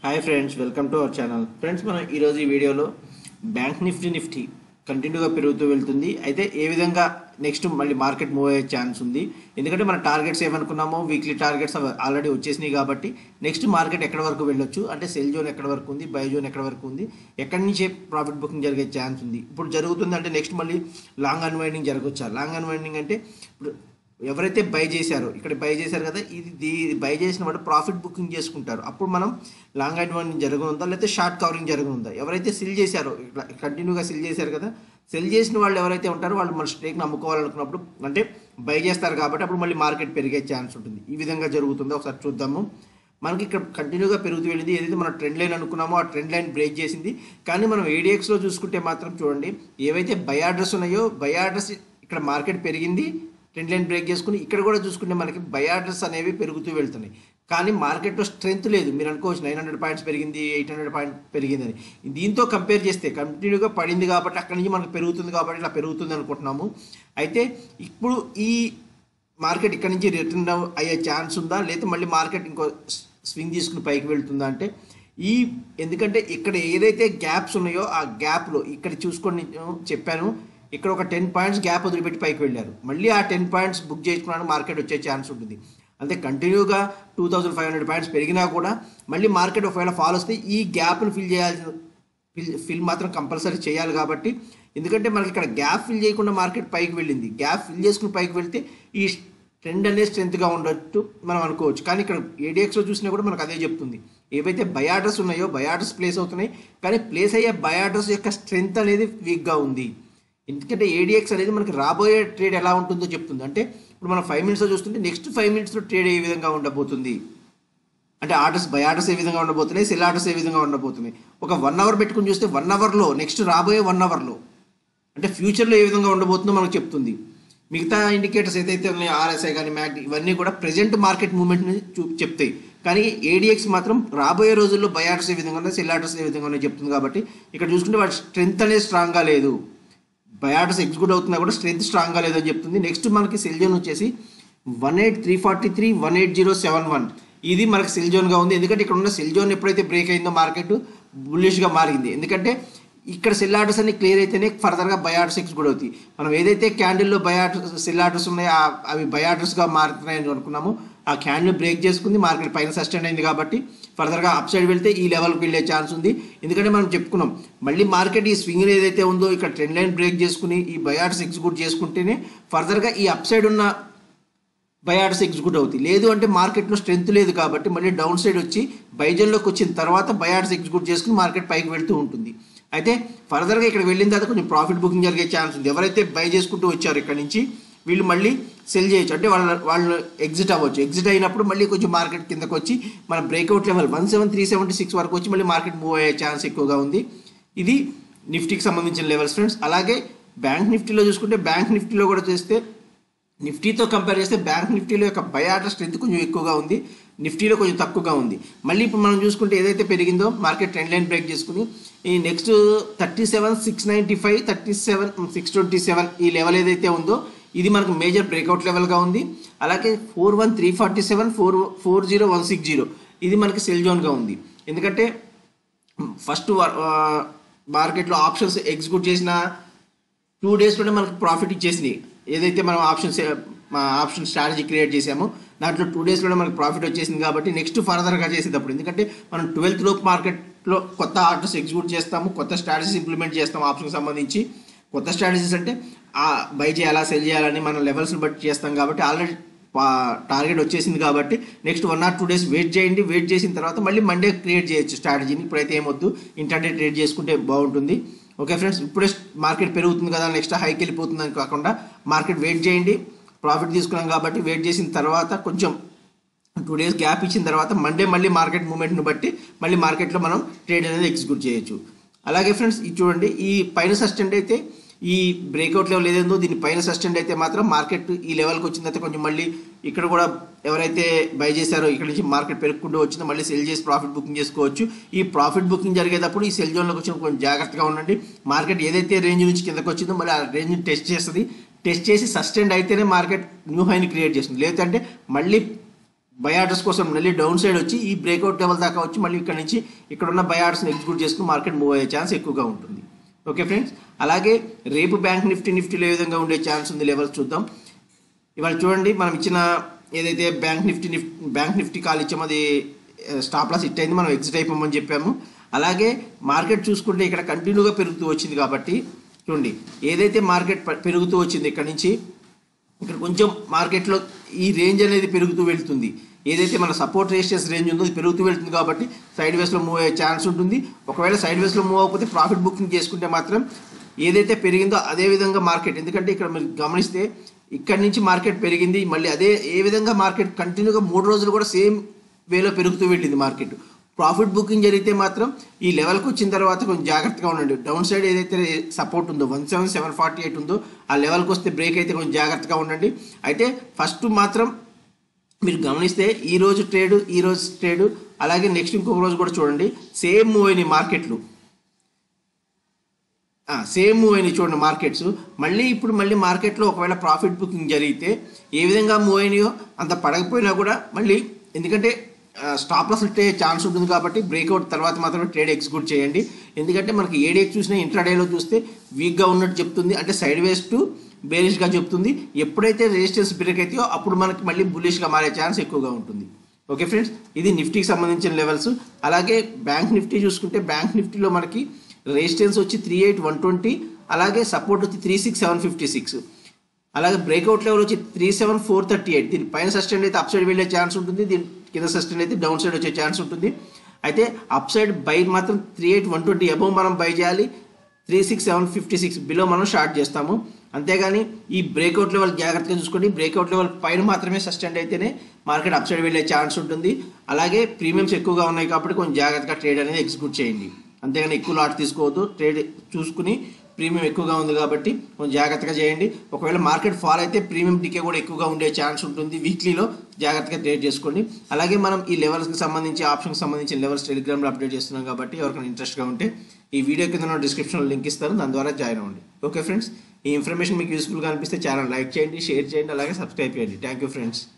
hi friends welcome to our channel friends మనం ఈరోజు ఈ వీడియోలో బ్యాంక్ నిఫ్టీ నిఫ్టీ కంటిన్యూగా పెరుగుతూ వెళ్తుంది అయితే ఏ విధంగా నెక్స్ట్ మళ్ళీ మార్కెట్ మూవ్ అయ్యే ఛాన్స్ ఉంది ఎందుకంటే మన టార్గెట్స్ ఏమనుకున్నామో వీక్లీ టార్గెట్స్ ఆల్రెడీ వచ్చేసినాయి కాబట్టి నెక్స్ట్ మార్కెట్ ఎక్కడ వరకు వెళ్ళొచ్చు అంటే సెల్ జోన్ ఎక్కడ వరకు ఉంది బై జోన్ ఎక్కడ వరకు ఉంది ఎక్కడి నుంచే ప్రాఫిట్ బుకింగ్ జరిగే ఛాన్స్ ఉంది ఇప్పుడు జరుగుతుంది అంటే నెక్స్ట్ మళ్ళీ లాంగ్ అన్వైండింగ్ జరగవచ్చా లాంగ్ అన్వైండింగ్ అంటే ఇప్పుడు ఎవరైతే బై చేశారో ఇక్కడ బై చేశారు కదా ఇది దీ- బై చేసిన వాడు ప్రాఫిట్ బుకింగ్ చేసుకుంటారు అప్పుడు మనం లాంగ్ అడ్వాన్స్ జరగనుందా లేకపోతే షార్ట్ కవరింగ్ జరగనుందా ఎవరైతే సిల్ చేశారో ఇట్లా కంటిన్యూగా సిల్ చేశారు కదా సెల్ చేసిన వాళ్ళు ఎవరైతే ఉంటారో వాళ్ళు మన స్టేక్ని అమ్ముకోవాలనుకున్నప్పుడు అంటే బై చేస్తారు కాబట్టి అప్పుడు మళ్ళీ మార్కెట్ పెరిగే ఛాన్స్ ఉంటుంది ఈ విధంగా జరుగుతుందో ఒకసారి చూద్దాము మనకి ఇక్కడ కంటిన్యూగా పెరుగుతూ వెళ్ళింది ఏదైతే మనం ట్రెండ్ లైన్ అనుకున్నామో ఆ ట్రెండ్ లైన్ బ్రేక్ చేసింది కానీ మనం ఏడిఎక్స్లో చూసుకుంటే మాత్రం చూడండి ఏవైతే బై ఆర్డర్స్ ఉన్నాయో బై ఆర్డర్స్ ఇక్కడ మార్కెట్ పెరిగింది ట్రెండ్ లైన్ బ్రేక్ చేసుకుని ఇక్కడ కూడా చూసుకుంటే మనకి బై ఆర్డర్స్ అనేవి పెరుగుతూ వెళ్తున్నాయి కానీ మార్కెట్లో స్ట్రెంత్ లేదు మీరు అనుకోవచ్చు నైన్ హండ్రెడ్ పాయింట్స్ పెరిగింది ఎయిట్ హండ్రెడ్ పాయింట్ పెరిగిందని దీంతో కంపేర్ చేస్తే కంటిన్యూగా పడింది కాబట్టి అక్కడి నుంచి మనకు పెరుగుతుంది కాబట్టి ఇలా పెరుగుతుంది అనుకుంటున్నాము అయితే ఇప్పుడు ఈ మార్కెట్ ఇక్కడ నుంచి రిటర్న్ అయ్యే ఛాన్స్ ఉందా లేదా మళ్ళీ మార్కెట్ ఇంకో స్వింగ్ తీసుకుని పైకి వెళ్తుందా అంటే ఈ ఎందుకంటే ఇక్కడ ఏదైతే గ్యాప్స్ ఉన్నాయో ఆ గ్యాప్లో ఇక్కడ చూసుకొని నేను చెప్పాను ఇక్కడ ఒక టెన్ పాయింట్స్ గ్యాప్ వదిలిపెట్టి పైకి వెళ్ళారు మళ్ళీ ఆ టెన్ పాయింట్స్ బుక్ చేసుకున్నాను మార్కెట్ వచ్చే ఛాన్స్ ఉంటుంది అంతే కంటిన్యూగా two thousand five hundred points పెరిగినా కూడా మళ్ళీ మార్కెట్ ఒకవేళ ఫాల్ వస్తే ఈ గ్యాప్ను ఫిల్ చేయాల్సిన ఫిల్ ఫిల్ మాత్రం కంపల్సరీ చేయాలి కాబట్టి ఎందుకంటే మనకి ఇక్కడ గ్యాప్ ఫిల్ చేయకుండా మార్కెట్ పైకి వెళ్ళింది గ్యాప్ ఫిల్ చేసుకుని పైకి వెళ్తే ఈ ట్రెండ్ అనేది స్ట్రెంత్గా ఉండొచ్చు మనం అనుకోవచ్చు కానీ ఇక్కడ ఏడిఎక్స్లో చూసినా కూడా మనకు అదే చెప్తుంది ఏవైతే బయాటర్స్ ఉన్నాయో బయాటర్స్ ప్లేస్ అవుతున్నాయి కానీ ప్లేస్ అయ్యే బయాటర్స్ యొక్క స్ట్రెంత్ అనేది వీక్గా ఉంది ఎందుకంటే ఏడిఎక్స్ అనేది మనకి రాబోయే ట్రేడ్ ఎలా ఉంటుందో చెప్తుంది అంటే ఇప్పుడు మనం ఫైవ్ మినిట్స్లో చూస్తుంటే నెక్స్ట్ ఫైవ్ మినిట్స్లో ట్రేడ్ ఏ విధంగా ఉండబోతుంది అంటే ఆర్డర్స్ బై ఆర్డర్స్ ఏ విధంగా ఉండబోతున్నాయి సెల్ ఆర్డర్స్ ఏ విధంగా ఉండబోతున్నాయి ఒక వన్ అవర్ పెట్టుకుని చూస్తే వన్ అవర్లో నెక్స్ట్ రాబోయే వన్ అవర్లో అంటే ఫ్యూచర్లో ఏ విధంగా ఉండబోతుందో మనకు చెప్తుంది మిగతా ఇండికేటర్స్ ఏదైతే ఉన్నాయో ఆర్ఎస్ఐ కానీ మ్యాక్ ఇవన్నీ కూడా ప్రెజెంట్ మార్కెట్ మూవ్మెంట్ని చూ చెప్తాయి కానీ ఏడిఎక్స్ మాత్రం రాబోయే రోజుల్లో బై ఆర్డర్స్ ఏ విధంగా ఉన్నాయి సెల్ ఆర్డర్స్ ఏ విధంగా ఉన్నాయి చెప్తుంది కాబట్టి ఇక్కడ చూసుకుంటే వాటి స్ట్రెంత్ అనేది స్ట్రాంగ్గా లేదు బయాటస్ ఎగ్జిక్యూట్ అవుతున్నా కూడా స్ట్రెంత్ స్ట్రాంగ్గా లేదని చెప్తుంది నెక్స్ట్ మనకి సెల్ జోన్ వచ్చేసి one eight three forty three one eight zero seven one ఇది మనకి సెల్ జోన్గా ఉంది ఎందుకంటే ఇక్కడ ఉన్న సెల్ జోన్ ఎప్పుడైతే బ్రేక్ అయిందో మార్కెట్ బుల్లిష్గా మారింది ఎందుకంటే ఇక్కడ సెల్ ఆర్డర్స్ అన్ని క్లియర్ అయితేనే ఫర్దర్గా బై ఆర్డర్స్ ఎగ్జిక్యూట్ అవుతాయి మనం ఏదైతే క్యాండిల్లో బై ఆర్డర్స్ సెల్ ఆర్డర్స్ ఉన్నాయో ఆ- అవి బై ఆర్డర్స్గా మారుతున్నాయని అనుకున్నాము ఆ క్యాండిల్ బ్రేక్ చేసుకుంది మార్కెట్ పైన సస్టైన్ అయింది కాబట్టి ఫర్దర్గా అప్ సైడ్ వెళ్తే ఈ లెవెల్కి వెళ్ళే ఛాన్స్ ఉంది ఎందుకంటే మనం చెప్పుకున్నాం మళ్ళీ మార్కెట్ ఈ స్వింగ్ ఏదైతే ఉందో ఇక్కడ ట్రెండ్ లైన్ బ్రేక్ చేసుకుని ఈ బయార్డ్స్ ఎగ్జిక్యూట్ చేసుకుంటేనే ఫర్దర్గా ఈ అప్ సైడ్ ఉన్న బయార్డ్స్ ఎగ్జిక్యూట్ అవుతాయి లేదు అంటే మార్కెట్లో స్ట్రెంత్ లేదు కాబట్టి మళ్ళీ డౌన్ సైడ్ వచ్చి బైజన్లోకి వచ్చిన తర్వాత బయార్డ్స్ ఎగ్జిక్యూట్ చేసుకుని మార్కెట్ పైకి వెళ్తూ ఉంటుంది అయితే ఫర్దర్గా ఇక్కడ వెళ్ళిన తర్వాత కొంచెం ప్రాఫిట్ బుకింగ్ జరిగే ఛాన్స్ ఉంది ఎవరైతే బై చేసుకుంటూ వచ్చారో ఇక్కడ నుంచి వీళ్ళు మళ్ళీ సెల్ చేయొచ్చు అంటే వాళ్ళ వాళ్ళు ఎగ్జిట్ అవ్వచ్చు ఎగ్జిట్ అయినప్పుడు మళ్ళీ కొంచెం మార్కెట్ కిందకు వచ్చి మన breakout level one seven three seventy six వరకు వచ్చి మళ్ళీ మార్కెట్ మూవ్ అయ్యే ఛాన్స్ ఎక్కువగా ఉంది ఇది నిఫ్టీకి సంబంధించిన లెవెల్స్ ఫ్రెండ్స్ అలాగే బ్యాంక్ నిఫ్టీలో చూసుకుంటే బ్యాంక్ నిఫ్టీలో కూడా చేస్తే నిఫ్టీతో కంపేర్ చేస్తే బ్యాంక్ నిఫ్టీలో యొక్క బై ఆర్డర్ స్ట్రెంత్ కొంచెం ఎక్కువగా ఉంది నిఫ్టీలో కొంచెం తక్కువగా ఉంది మళ్ళీ ఇప్పుడు మనం చూసుకుంటే ఏదైతే పెరిగిందో మార్కెట్ ట్రెండ్ లైన్ బ్రేక్ చేసుకుని ఈ next thirty seven six ninety five thirty seven six twenty seven ఈ లెవెల్ ఏదైతే ఉందో ఇది మనకు మేజర్ బ్రేక్అవుట్ లెవెల్గా ఉంది అలాగే four one three forty seven four four zero one six zero ఇది మనకి సెల్ జోన్గా ఉంది ఎందుకంటే ఫస్ట్ మార్కెట్లో ఆప్షన్స్ ఎగ్జిక్యూట్ చేసిన టూ డేస్లోనే మనకు ప్రాఫిట్ ఇచ్చేసినాయి ఏదైతే మనం ఆప్షన్స్ మా ఆప్షన్ స్ట్రాటజీ క్రియేట్ చేసామో దాంట్లో టూ డేస్లోనే మనకు ప్రాఫిట్ వచ్చేసింది కాబట్టి నెక్స్ట్ ఫర్దర్గా చేసేటప్పుడు ఎందుకంటే మనం ట్వెల్త్ లోపు మార్కెట్లో కొత్త ఆర్డర్స్ ఎగ్జిక్యూట్ చేస్తాము కొత్త స్ట్రాటజీస్ ఇంప్లిమెంట్ చేస్తాము ఆప్షన్కి సంబంధించి కొత్త స్ట్రాటజీస్ అంటే ఆ బై చేయాలా సెల్ చేయాలని మనం లెవెల్స్ని బట్టి చేస్తాం కాబట్టి ఆల్రెడీ టార్గెట్ వచ్చేసింది కాబట్టి next one or two days wait చేయండి వెయిట్ చేసిన తర్వాత మళ్ళీ మండే క్రియేట్ చేయొచ్చు స్ట్రాటజీని ఇప్పుడైతే ఏమొద్దు ఇంటర్డే ట్రేడ్ చేసుకుంటే బాగుంటుంది ఓకే ఫ్రెండ్స్ ఇప్పుడే మార్కెట్ పెరుగుతుంది కదా నెక్స్ట్ హైకి వెళ్ళిపోతుంది అని కాకుండా మార్కెట్ వెయిట్ చేయండి ప్రాఫిట్ తీసుకున్నాం కాబట్టి వెయిట్ చేసిన తర్వాత కొంచెం టూ డేస్ గ్యాప్ ఇచ్చిన తర్వాత మండే మళ్ళీ మార్కెట్ మూమెంట్ని బట్టి మళ్ళీ మార్కెట్లో మనం ట్రేడ్ అనేది ఎగ్జిక్యూట్ చేయొచ్చు అలాగే ఫ్రెండ్స్ ఇది చూడండి ఈ పైన సస్టెండ్ అయితే ఈ బ్రేక్అవుట్ లెవెల్ ఏదేందో దీని పైన సస్టెండ్ అయితే మాత్రం మార్కెట్ ఈ లెవెల్కి వచ్చిన తర్వాత కొంచెం మళ్ళీ ఇక్కడ కూడా ఎవరైతే బై చేశారో ఇక్కడ నుంచి మార్కెట్ పెరుగుకుంటూ వచ్చిందో మళ్ళీ సెల్ చేసి ప్రాఫిట్ బుకింగ్ చేసుకోవచ్చు ఈ ప్రాఫిట్ బుకింగ్ జరిగేటప్పుడు ఈ సెల్ జోన్లోకి వచ్చిన కొంచెం జాగ్రత్తగా ఉండండి మార్కెట్ ఏదైతే రేంజ్ నుంచి కిందకు వచ్చిందో మళ్ళీ ఆ రేంజ్ని టెస్ట్ చేస్తుంది టెస్ట్ చేసి సస్టెండ్ అయితేనే మార్కెట్ న్యూ హైని క్రియేట్ చేస్తుంది లేదంటే మళ్ళీ బై ఆర్డర్స్ కోసం మళ్ళీ డౌన్ సైడ్ వచ్చి ఈ బ్రేక్అవుట్ లెవెల్ దాకా వచ్చి మళ్ళీ ఇక్కడ నుంచి ఇక్కడ ఉన్న బై ఆర్డర్స్ని ఎగ్జిక్యూట్ చేసుకుని మార్కెట్ మూవ్ అయ్యే ఛాన్స్ ఎక్కువగా ఉంటుంది ఓకే ఫ్రెండ్స్ అలాగే రేపు బ్యాంక్ నిఫ్టీ నిఫ్టీలో ఏ విధంగా ఉండే ఛాన్స్ ఉంది లెవెల్స్ చూద్దాం ఇవాళ చూడండి మనం ఇచ్చిన ఏదైతే bank Nifty Nifty bank Nifty call ఇచ్చామో అది స్టాప్ లాస్ హిట్ అయింది మనం ఎగ్జిట్ అయిపోమని చెప్పాము అలాగే మార్కెట్ చూసుకుంటే ఇక్కడ కంటిన్యూగా పెరుగుతూ వచ్చింది కాబట్టి చూడండి ఏదైతే మార్కెట్ ప- పెరుగుతూ వచ్చింది ఇక్కడ నుంచి ఇక్కడ కొంచెం మార్కెట్లో ఈ రేంజ్ అనేది పెరుగుతూ వెళ్తుంది ఏదైతే మన సపోర్ట్ రేషియస్ రేంజ్ ఉందో అది పెరుగుతూ వెళ్తుంది కాబట్టి సైడ్ వేస్లో మూవ్ అయ్యే ఛాన్స్ ఉంటుంది ఒకవేళ సైడ్ వేస్లో మూవ్ అవ్వకపోతే ప్రాఫిట్ బుకింగ్ చేసుకుంటే మాత్రం ఏదైతే పెరిగిందో అదే విధంగా మార్కెట్ ఎందుకంటే ఇక్కడ మీరు గమనిస్తే ఇక్కడ నుంచి మార్కెట్ పెరిగింది మళ్ళీ అదే ఏ విధంగా మార్కెట్ కంటిన్యూగా మూడు రోజులు కూడా సేమ్ వేలో పెరుగుతూ వెళ్ళింది మార్కెట్ ప్రాఫిట్ బుకింగ్ జరిగితే మాత్రం ఈ లెవెల్కి వచ్చిన తర్వాత కొంచెం జాగ్రత్తగా ఉండండి డౌన్ సైడ్ ఏదైతే సపోర్ట్ ఉందో one seven seven forty eight ఉందో ఆ లెవెల్కి వస్తే బ్రేక్ అయితే కొంచెం జాగ్రత్తగా ఉండండి అయితే ఫస్ట్ మాత్రం మీరు గమనిస్తే ఈ రోజు ట్రేడ్ ఈ రోజు ట్రేడ్ అలాగే నెక్స్ట్ ఇంకొక రోజు కూడా చూడండి సేమ్ మూవ్ అయినాయి మార్కెట్లు సేమ్ మూవ్ అయినాయి చూడండి మార్కెట్స్ మళ్ళీ ఇప్పుడు మళ్ళీ మార్కెట్లో ఒకవేళ ప్రాఫిట్ బుకింగ్ జరిగితే ఏ విధంగా మూవ్ అయినాయో అంత పడకపోయినా కూడా మళ్ళీ ఎందుకంటే స్టాప్ లాస్ ఉంటే ఛాన్స్ ఉంటుంది కాబట్టి బ్రేక్అవుట్ తర్వాత మాత్రమే ట్రేడ్ ఎగ్జిక్యూట్ చేయండి ఎందుకంటే మనకి ఏడేకి చూసినా ఇంట్రాడేలో చూస్తే వీక్గా ఉన్నట్టు చెప్తుంది అంటే సైడ్ వేస్ టు బేరిష్గా చెప్తుంది ఎప్పుడైతే రెసిస్టెన్స్ బ్రేక్ అవుతాయో అప్పుడు మనకి మళ్ళీ బులిష్గా మారే ఛాన్స్ ఎక్కువగా ఉంటుంది ఓకే ఫ్రెండ్స్ ఇది నిఫ్టీకి సంబంధించిన లెవెల్స్ అలాగే బ్యాంక్ నిఫ్టీ చూసుకుంటే బ్యాంక్ నిఫ్టీలో మనకి రెసిస్టెన్స్ వచ్చి త్రీ ఎయిట్ వన్ ట్వంటీ అలాగే సపోర్ట్ వచ్చి three six seven fifty six అలాగే బ్రేక్అవుట్ లెవెల్ వచ్చి three seven four thirty eight దీని పైన సస్టైన్ అయితే అప్ సైడ్ వెళ్ళే ఛాన్స్ ఉంటుంది దీని కింద సస్టైన్ అయితే డౌన్ సైడ్ వచ్చే ఛాన్స్ ఉంటుంది అయితే అప్ సైడ్ బై మాత్రం three eight one twenty above మనం బై చేయాలి three six seven fifty six below మనం షార్ట్ చేస్తాము అంతేగాని ఈ బ్రేక్అవుట్ లెవెల్ జాగ్రత్తగా చూసుకోండి బ్రేక్అవుట్ లెవెల్ పైన మాత్రమే సస్టైన్ అయితేనే మార్కెట్ అప్ సైడ్ వెళ్ళే ఛాన్స్ ఉంటుంది అలాగే ప్రీమియమ్స్ ఎక్కువగా ఉన్నాయి కాబట్టి కొంచెం జాగ్రత్తగా ట్రేడ్ అనేది ఎగ్జిక్యూట్ చేయండి అంతేగాని ఎక్కువ లాట్ తీసుకోవద్దు ట్రేడ్ చూసుకుని ప్రీమియం ఎక్కువగా ఉంది కాబట్టి కొంచెం జాగ్రత్తగా చేయండి ఒకవేళ మార్కెట్ ఫాల్ అయితే ప్రీమియం డికే కూడా ఎక్కువగా ఉండే ఛాన్స్ ఉంటుంది వీక్లీలో జాగ్రత్తగా ట్రేడ్ చేసుకోండి అలాగే మనం ఈ లెవెల్స్కి సంబంధించి ఆప్షన్కి సంబంధించిన లెవెల్స్ టెలిగ్రామ్లో అప్డేట్ చేస్తున్నాం కాబట్టి ఎవరికైనా ఇంట్రెస్ట్గా ఉంటే ఈ వీడియో కింద డిస్క్రిప్షన్లో లింక్ ఇస్తాను దాని ద్వారా జాయిన్ అవ్వండి ఓకే ఫ్రెండ్స్ ఈ ఇన్ఫర్మేషన్ మీకు యూస్ఫుల్గా అనిపిస్తే ఛానల్ లైక్ చేయండి షేర్ చేయండి అలాగే సబ్స్క్రైబ్ చేయండి థ్యాంక్ యూ ఫ్రెండ్స్